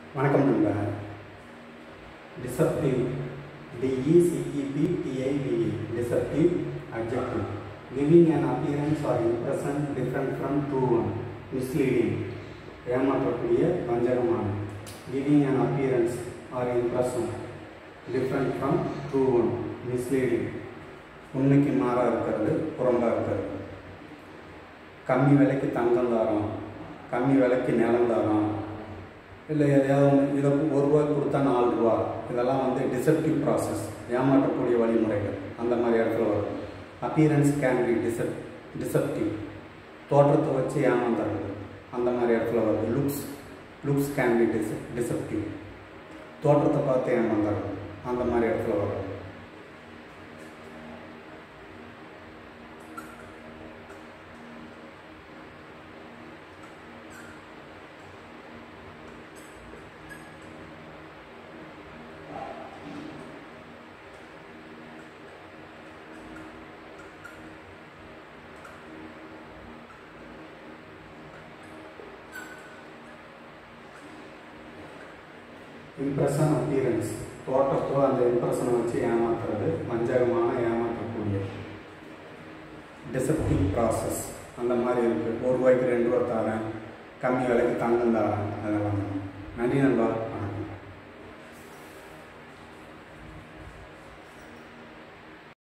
வணக்கம் நண்பா deceptive D E C E P D I V E deceptive adjective giving an appearance or impression different from true one misleading ஏமாற்றக்கூடிய வஞ்சகமான giving an appearance or impression different from true one misleading உண்மைக்கு மாறாக இருக்கிறது புறம்பாக இருக்கிறது கம்மி விலைக்கு தங்கம் தாரோம் கம்மி விலைக்கு நிலம் தாரோம் இல்லை எதையாவது ஒன்று இதை ஒரு ரூபாய்க்கு கொடுத்தா நாலு ரூபா இதெல்லாம் வந்து டிசப்டிவ் ப்ராசஸ் ஏமாற்றக்கூடிய வழிமுறைகள் அந்த மாதிரி இடத்துல வரும் appearance can be decep deceptive தோற்றத்தை வச்சு ஏமாந்துறது அந்த மாதிரி இடத்துல வருது looks looks can be dis deceptive தோற்றத்தை பார்த்து ஏமாந்துறது அந்த மாதிரி இடத்துல வரும் இம்ப்ரெஷன் அப்பியரன்ஸ் தோட்டத்தோ அந்த இம்ப்ரெஷனை வச்சு ஏமாத்துறது வஞ்சகமான ஏமாற்றக்கூடிய டிசப்டிவ் ப்ராசஸ் அந்த மாதிரி இருக்குது ஒரு ரூபாய்க்கு ரெண்டு ரூபா தரேன் கம்மி விலைக்கு தங்கம் தரேன் அதெல்லாம் நன்றி நண்பா வணக்கம்